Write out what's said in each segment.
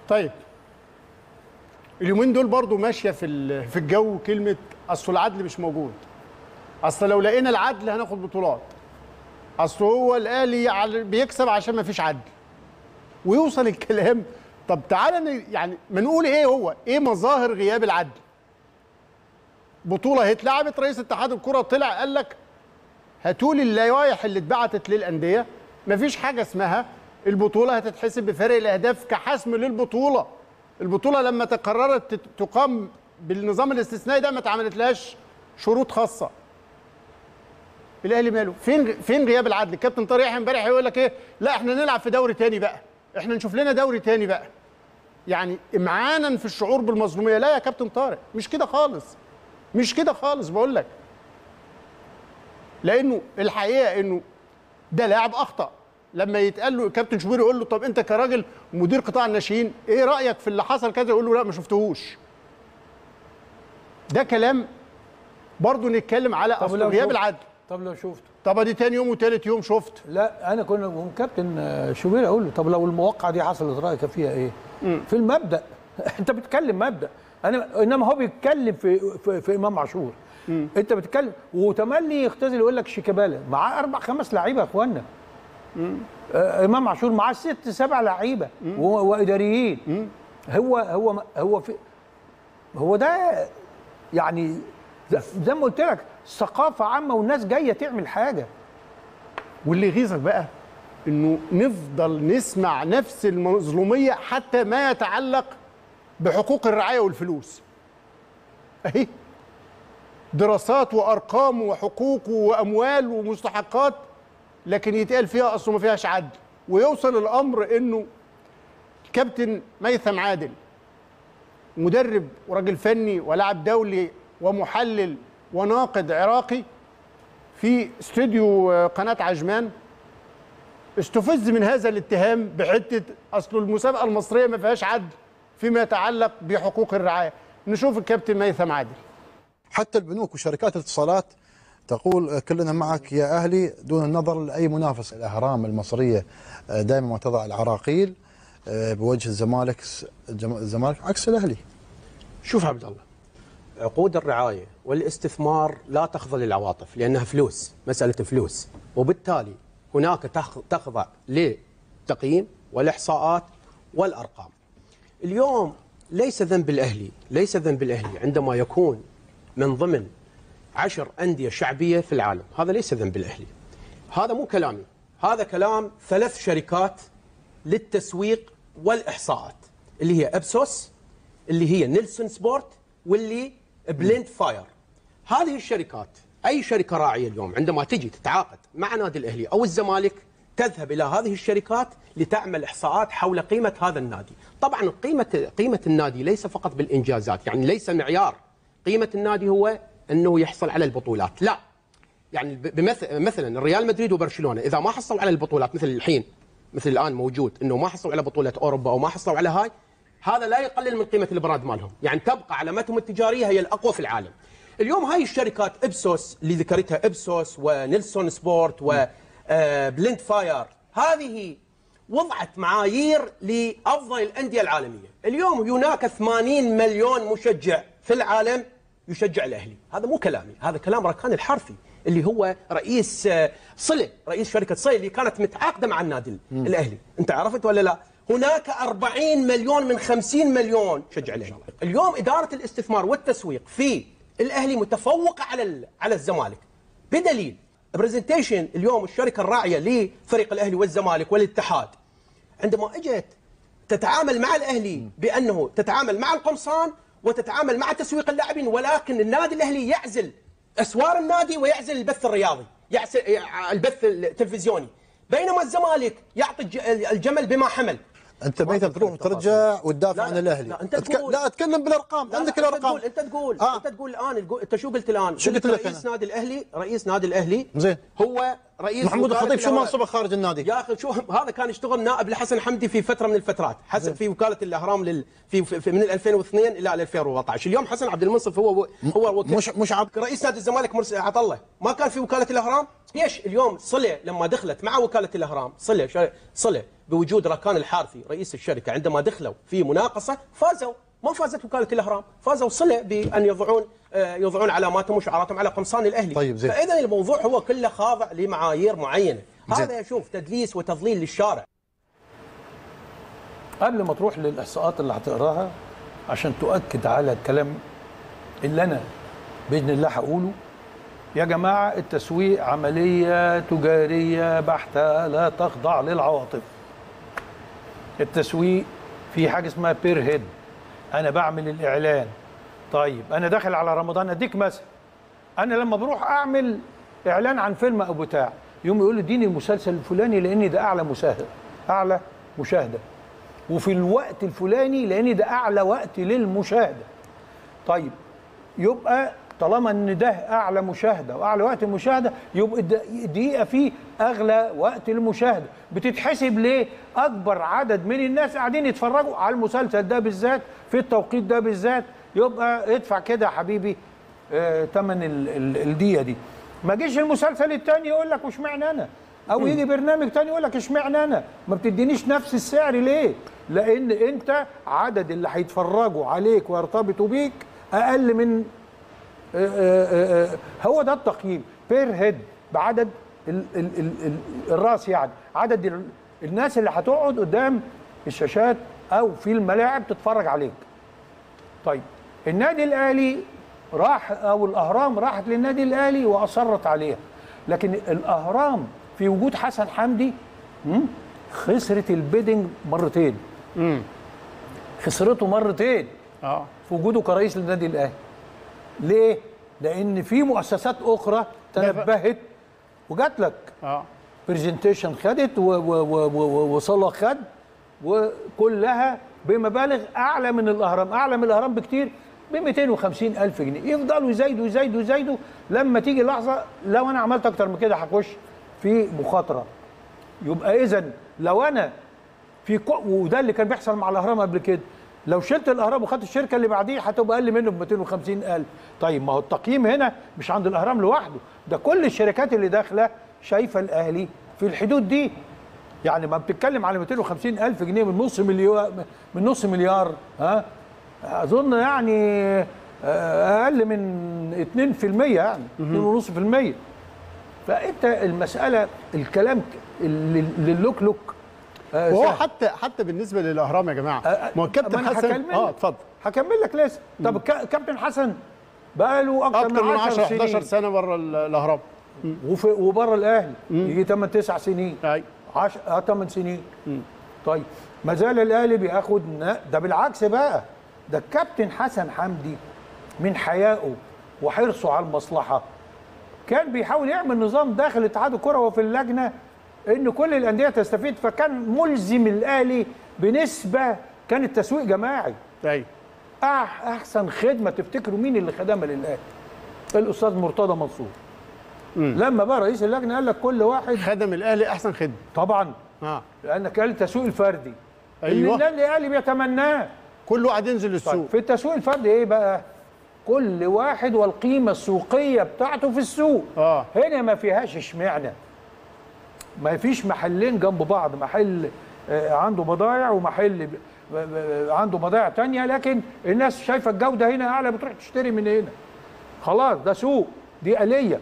طيب اليومين دول برضو ماشيه في ال- في الجو كلمه اصل العدل مش موجود اصل لو لقينا العدل هناخد بطولات اصل هو الاهلي عل- بيكسب عشان ما فيش عدل ويوصل الكلام طب تعالى ن- يعني ما نقول ايه هو ايه مظاهر غياب العدل بطوله هي اتلعبت رئيس اتحاد الكره طلع قال لك هاتوا لي اللوائح اللي اتبعتت للانديه مفيش حاجه اسمها البطوله هتتحسب بفرق الاهداف كحسم للبطوله البطوله لما تقررت تت- تقام بالنظام الاستثنائي ده ما اتعملتلهاش شروط خاصه الاهلي ماله فين فين غياب العدل الكابتن طارق يحيى امبارح يقول لك ايه لا احنا نلعب في دوري تاني بقى احنا نشوف لنا دوري تاني بقى يعني امعانا في الشعور بالمظلوميه لا يا كابتن طارق مش كده خالص مش كده خالص بقول لك لانه الحقيقه انه ده لاعب اخطا لما يتقال له كابتن شوبير يقول له طب انت كراجل مدير قطاع الناشئين ايه رايك في اللي حصل كذا يقول له لا ما شفتهوش ده كلام برضه نتكلم على طب اصل لو غياب شفت- العدل طب لو شفته طب ادي تاني يوم وتالت يوم شفت لا انا كنا من كابتن آه، شوبير اقول له طب لو المواقعه دي حصلت رايك فيها ايه؟ في المبدا انت بتتكلم مبدا انا انما هو بيتكلم في في, في امام عاشور انت بتتكلم وتملي يختزل يقول لك شيكابالا معاه اربع خمس لعيبه يا اخوانا آه، امام عاشور معاه ست سبع لعيبه و- واداريين هو هو هو في هو ده يعني زي- زي ما قلت لك ثقافه عامه والناس جايه تعمل حاجه واللي يغيظك بقى انه نفضل نسمع نفس المظلوميه حتى ما يتعلق بحقوق الرعايه والفلوس اهي دراسات وارقام وحقوق واموال ومستحقات لكن يتقال فيها اصله ما فيهاش عدل ويوصل الامر انه كابتن ميثم عادل مدرب وراجل فني ولاعب دولي ومحلل وناقد عراقي في استوديو آه، قناه عجمان استفز من هذا الاتهام بحته اصل المسابقه المصريه ما فيهاش عدل فيما يتعلق بحقوق الرعايه نشوف الكابتن ميثم عادل حتى البنوك وشركات الاتصالات تقول كلنا معك يا اهلي دون النظر لاي منافس الاهرام المصريه دائما ما تضع العراقيل بوجه الزمالك الجم- الزمالك عكس الاهلي شوف عبد الله عقود الرعايه والاستثمار لا تخضع للعواطف لانها فلوس مساله فلوس وبالتالي هناك تخ- تخضع للتقييم والاحصاءات والارقام. اليوم ليس ذنب الاهلي، ليس ذنب الاهلي عندما يكون من ضمن عشر انديه شعبيه في العالم، هذا ليس ذنب الاهلي. هذا مو كلامي، هذا كلام ثلاث شركات للتسويق والاحصاءات اللي هي ابسوس اللي هي نيلسون سبورت واللي بليند فاير هذه الشركات اي شركه راعيه اليوم عندما تجي تتعاقد مع نادي الاهلي او الزمالك تذهب الى هذه الشركات لتعمل احصاءات حول قيمه هذا النادي طبعا قيمه قيمه النادي ليس فقط بالانجازات يعني ليس معيار قيمه النادي هو انه يحصل على البطولات لا يعني بمثل مثلا الريال مدريد وبرشلونه اذا ما حصلوا على البطولات مثل الحين مثل الان موجود انه ما حصلوا على بطوله اوروبا او ما حصلوا على هاي هذا لا يقلل من قيمه البراند مالهم يعني تبقى علامتهم التجاريه هي الاقوى في العالم اليوم هاي الشركات ابسوس اللي ذكرتها ابسوس ونيلسون سبورت وبليند فاير هذه وضعت معايير لافضل الانديه العالميه اليوم هناك 80 مليون مشجع في العالم يشجع الاهلي هذا مو كلامي هذا كلام ركان الحرفي اللي هو رئيس آه، صله رئيس شركه صله اللي كانت متعاقده مع النادي الاهلي انت عرفت ولا لا هناك 40 مليون من 50 مليون شجع الاهلي اليوم اداره الاستثمار والتسويق في الاهلي متفوقه على ال- على الزمالك بدليل برزنتيشن اليوم الشركه الراعيه لفريق الاهلي والزمالك والاتحاد عندما اجت تتعامل مع الاهلي بانه تتعامل مع القمصان وتتعامل مع تسويق اللاعبين ولكن النادي الاهلي يعزل اسوار النادي ويعزل البث الرياضي يعزل البث التلفزيوني بينما الزمالك يعطي الج- الجمل بما حمل انت ميثم تروح وترجع وتدافع لا، عن لا، الاهلي لا، أنت أتك- تقول- لا اتكلم بالارقام لا، عندك لا، الارقام انت تقول انت تقول آه. انت تقول الان الجو- انت شو قلت الان؟ شو قلت لك رئيس أنا؟ نادي الاهلي رئيس نادي الاهلي زين. هو رئيس محمود وكالة الخطيب شو الأهرام. منصبه خارج النادي؟ يا اخي شو هذا كان يشتغل نائب لحسن حمدي في فتره من الفترات حسن في وكاله الاهرام لل في, في, في من 2002 الى 2014 اليوم حسن عبد المنصف هو هو وكيل مش مش عط رئيس نادي الزمالك مرسي عطله ما كان في وكاله الاهرام ليش اليوم صله لما دخلت مع وكاله الاهرام صله شا- صله بوجود ركان الحارثي رئيس الشركه عندما دخلوا في مناقصه فازوا ما فازت وكاله الاهرام فازوا صله بان يضعون آه، يضعون علاماتهم وشعاراتهم على قمصان الاهلي طيب، زين. فاذا الموضوع هو كله خاضع لمعايير معينه هذا يشوف تدليس وتضليل للشارع قبل ما تروح للاحصاءات اللي هتقراها عشان تؤكد على الكلام اللي انا باذن الله هقوله يا جماعه التسويق عمليه تجاريه بحته لا تخضع للعواطف التسويق في حاجه اسمها بير هيد انا بعمل الاعلان طيب انا داخل على رمضان اديك مثلا انا لما بروح اعمل اعلان عن فيلم او بتاع يوم يقول لي اديني المسلسل الفلاني لان ده اعلى مشاهده اعلى مشاهده وفي الوقت الفلاني لان ده اعلى وقت للمشاهده طيب يبقى طالما ان ده اعلى مشاهده واعلى وقت المشاهده يبقى الد- الدقيقه فيه اغلى وقت المشاهده بتتحسب ليه اكبر عدد من الناس قاعدين يتفرجوا على المسلسل ده بالذات في التوقيت ده بالذات يبقى ادفع كده يا حبيبي آه، تمن ال- ال- الدقيقه دي ما جيش المسلسل التاني يقول لك واشمعنى انا او يجي برنامج تاني يقول لك اشمعنى انا ما بتدينيش نفس السعر ليه لان انت عدد اللي هيتفرجوا عليك ويرتبطوا بيك اقل من آه، آه، آه، هو ده التقييم بير هيد بعدد ال ال ال ال الراس يعني عدد ال الناس اللي هتقعد قدام الشاشات او في الملاعب تتفرج عليك طيب النادي الاهلي راح او الاهرام راحت للنادي الاهلي واصرت عليها لكن الاهرام في وجود حسن حمدي مم، خسرت البيدنج مرتين خسرته مرتين اه في وجوده كرئيس للنادي الاهلي ليه لان في مؤسسات اخرى تنبهت وجات لك اه برزنتيشن خدت و- و- و- و- وصلاح خد وكلها بمبالغ اعلى من الاهرام اعلى من الاهرام بكتير ب 250 الف جنيه يفضلوا يزايدوا يزايدوا يزايدوا لما تيجي لحظه لو انا عملت اكتر من كده هخش في مخاطره يبقى اذا لو انا في كو وده اللي كان بيحصل مع الاهرام قبل كده لو شلت الاهرام وخدت الشركه اللي بعديه هتبقى اقل منه ب 250 الف طيب ما هو التقييم هنا مش عند الاهرام لوحده ده كل الشركات اللي داخله شايفه الاهلي في الحدود دي يعني ما بتتكلم على 250 الف جنيه من نص مليار من نص مليار ها اظن يعني آه، اقل من 2% يعني 2.5% فانت المساله الكلام اللي اللي اللوك آه، وهو سهل. حتى حتى بالنسبه للاهرام يا جماعه آه، ما هو الكابتن ما أنا حسن هكمل اه لك. اتفضل هكمل لك لسه طب الكا- كابتن حسن بقى له اكتر, اكتر من 10 سنين 11 سنه بره ال- الاهرام وفي وبره الاهلي يجي 8 9 سنين اي 10 اه 8 سنين طيب ما زال الاهلي بياخد ن- ده بالعكس بقى ده الكابتن حسن حمدي من حيائه وحرصه على المصلحه كان بيحاول يعمل نظام داخل اتحاد الكره وفي اللجنه ان كل الانديه تستفيد فكان ملزم الاهلي بنسبه كان التسويق جماعي اي أح- احسن خدمه تفتكروا مين اللي خدمها للاهلي الاستاذ مرتضى منصور لما بقى رئيس اللجنه قال لك كل واحد خدم الاهلي احسن خدمه طبعا اه لانك قال التسويق الفردي أيوة. اللي النادي الاهلي بيتمناه كله قاعد ينزل طيب السوق في التسويق الفردي ايه بقى كل واحد والقيمه السوقيه بتاعته في السوق آه. هنا ما فيهاش اشمعنى ما فيش محلين جنب بعض محل آه، عنده بضائع ومحل ب- ب- ب- عنده بضائع تانية لكن الناس شايفه الجوده هنا اعلى بتروح تشتري من هنا خلاص ده سوق دي آلية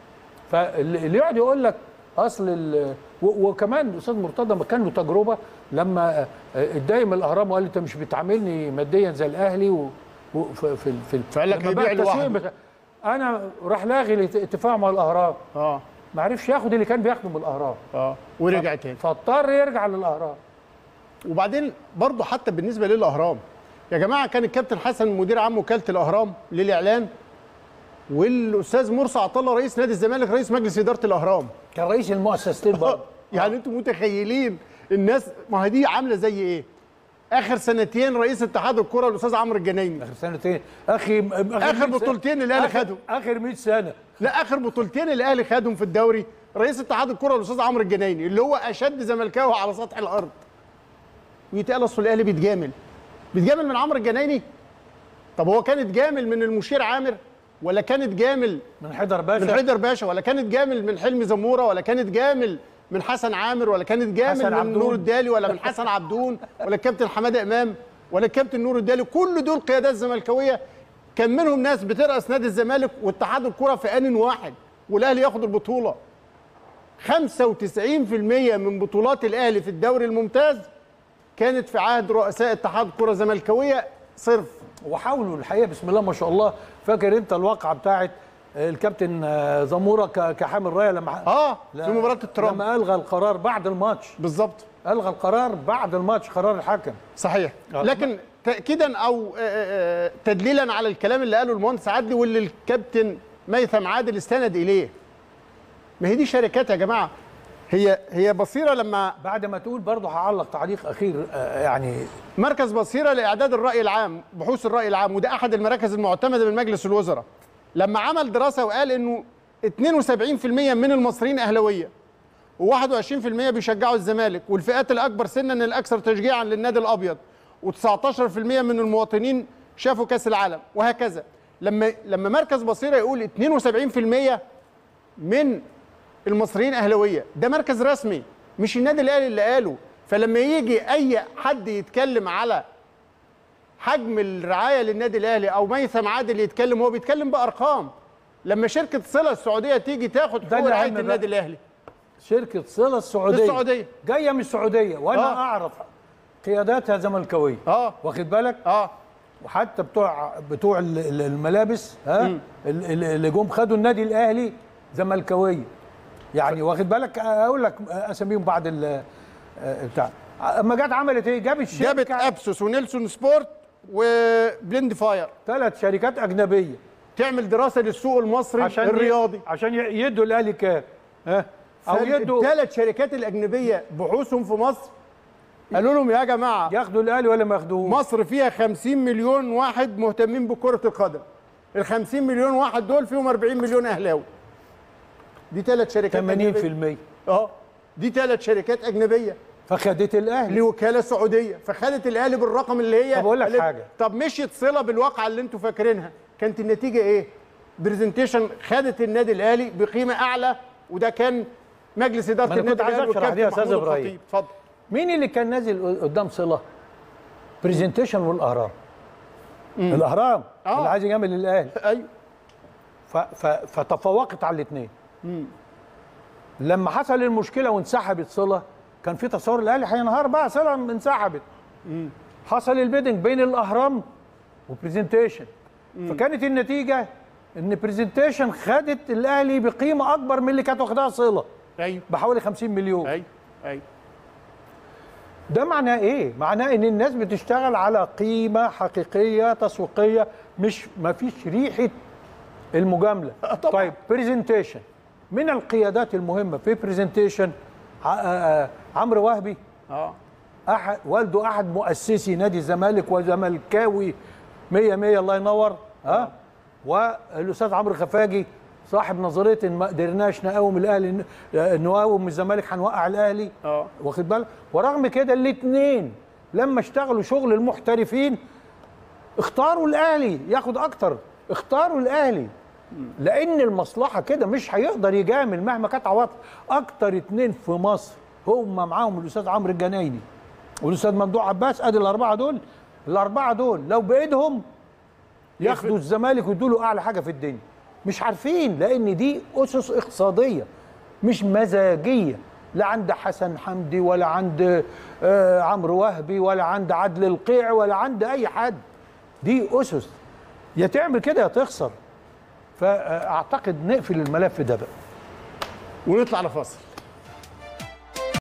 فاللي يقعد يقول لك اصل ال- و- وكمان الاستاذ مرتضى ما كان له تجربه لما آه، اتضايق من الاهرام وقال لي انت مش بتعاملني ماديا زي الاهلي و وفي في في فقال لك لما هيبيع بقى التسويق لوحده. بتاع- انا راح لاغي الاتفاق مع الاهرام اه ما عرفش ياخد اللي كان بياخده من الاهرام اه ورجع تاني فاضطر يرجع للاهرام وبعدين برضه حتى بالنسبه للاهرام يا جماعه كان الكابتن حسن مدير عام وكاله الاهرام للاعلان والاستاذ مرسي عطا الله رئيس نادي الزمالك رئيس مجلس اداره الاهرام كان رئيس المؤسستين برضه يعني انتم متخيلين الناس ما هي دي عامله زي ايه اخر سنتين رئيس اتحاد الكره الاستاذ عمرو الجنايني اخر سنتين اخي آخر 100 سنة- بطولتين الأهلي آخر- خدهم. اخر 100 سنه لا اخر بطولتين الاهلي خدهم في الدوري رئيس اتحاد الكره الاستاذ عمرو الجنايني اللي هو اشد زملكاوي على سطح الارض ويتقال اصل الاهلي بيتجامل بيتجامل من عمرو الجنايني طب هو كانت جامل من المشير عامر ولا كانت جامل من حيدر باشا من حيدر باشا ولا كانت جامل من حلمي زموره ولا كانت جامل من حسن عامر ولا كانت جامل حسن من عبدون. نور الدالي ولا من حسن عبدون ولا الكابتن حماده امام ولا الكابتن نور الدالي كل دول قيادات زملكاويه كان منهم ناس بترأس نادي الزمالك واتحاد الكره في آن واحد والاهلي ياخد البطوله 95% من بطولات الاهلي في الدوري الممتاز كانت في عهد رؤساء اتحاد كره زملكاويه صرف وحاولوا الحقيقه بسم الله ما شاء الله فاكر انت الواقعه بتاعت الكابتن آه، زموره ك- كحامل رايه لما اه لا- في مباراه الترام لما الغى القرار بعد الماتش بالظبط الغى القرار بعد الماتش قرار الحكم صحيح آه. لكن تاكيدا او آه، آه، تدليلا على الكلام اللي قاله المهندس عدلي واللي الكابتن ميثم عادل استند اليه ما هي دي شركات يا جماعه هي هي بصيره لما بعد ما تقول برضه هعلق تعليق اخير آه، يعني مركز بصيره لاعداد الراي العام بحوث الراي العام وده احد المراكز المعتمده من مجلس الوزراء لما عمل دراسه وقال انه 72% من المصريين اهلاويه و21% بيشجعوا الزمالك والفئات الاكبر سنا الاكثر تشجيعا للنادي الابيض و19% من المواطنين شافوا كاس العالم وهكذا لما لما مركز بصيره يقول 72% من المصريين اهلاويه ده مركز رسمي مش النادي الاهلي اللي قاله فلما يجي اي حد يتكلم على حجم الرعايه للنادي الاهلي او ميثم عادل يتكلم هو بيتكلم بارقام لما شركه صله السعوديه تيجي تاخد ده حقوق اللي رعايه أهم بقى. النادي الاهلي شركه صله السعوديه السعودية. جايه من السعوديه وانا آه. اعرف قياداتها زملكاويه اه واخد بالك اه وحتى بتوع بتوع ال- ال- الملابس ها ال- ال- اللي جم خدوا النادي الاهلي زملكاويه يعني واخد بالك اقول لك اساميهم بعد ال بتاع اما جت عملت ايه جابت جابت شركه ابسوس ونيلسون سبورت وبليند فاير ثلاث شركات اجنبيه تعمل دراسه للسوق المصري عشان الرياضي عشان ي- يدوا الاهلي كام ها او يدوا الثلاث شركات الاجنبيه بحوثهم في مصر قالوا لهم يا جماعه ياخدوا الاهلي ولا ما ياخدوش مصر فيها 50 مليون واحد مهتمين بكرة القدم ال 50 مليون واحد دول فيهم 40 مليون اهلاوي دي ثلاث شركات 80% أجنبية. اه دي ثلاث شركات اجنبيه فخدت الاهلي لوكاله سعوديه فخدت الاهلي بالرقم اللي هي طب أقول لك اللي- حاجة. طب مشيت صله بالواقعه اللي انتوا فاكرينها كانت النتيجه ايه برزنتيشن خدت النادي الاهلي بقيمه اعلى وده كان مجلس اداره ما أنا كنت النادي عايز الاهلي أشرح دي يا والكابتن أستاذ محمود إبراهيم. الخطيب اتفضل مين اللي كان نازل قدام صله برزنتيشن والاهرام الاهرام آه. اللي عايز يجامل الاهلي ايوه ف ف فتفوقت على الاثنين لما حصل المشكله وانسحبت صله كان في تصور الاهلي هينهار بقى صله انسحبت حصل البيدنج بين الاهرام وبرزنتيشن فكانت النتيجه ان برزنتيشن خدت الاهلي بقيمه اكبر من اللي كانت واخداها صله ايوه بحوالي 50 مليون ايوه ايوه ده معناه ايه؟ معناه ان الناس بتشتغل على قيمه حقيقيه تسويقيه مش ما فيش ريحه المجامله. طبعاً. طيب برزنتيشن من القيادات المهمه في برزنتيشن عمرو وهبي اه احد والده احد مؤسسي نادي الزمالك وزملكاوي 100 100 الله ينور ها والاستاذ عمرو خفاجي صاحب نظريه ان ما قدرناش نقاوم الاهلي ن- نقاوم الزمالك هنوقع الاهلي اه واخد بالك ورغم كده الاثنين لما اشتغلوا شغل المحترفين اختاروا الاهلي ياخد اكتر اختاروا الاهلي لان المصلحه كده مش هيقدر يجامل مهما كانت عواطف اكتر اتنين في مصر هم معاهم الاستاذ عمرو الجنايني والاستاذ ممدوح عباس ادي الاربعه دول الاربعه دول لو بايدهم ياخدوا الزمالك ويدوا له اعلى حاجه في الدنيا مش عارفين لان دي اسس اقتصاديه مش مزاجيه لا عند حسن حمدي ولا عند آه، عمرو وهبي ولا عند عدل القيع ولا عند اي حد دي اسس يا تعمل كده يا تخسر فاعتقد نقفل الملف ده بقى ونطلع لفاصل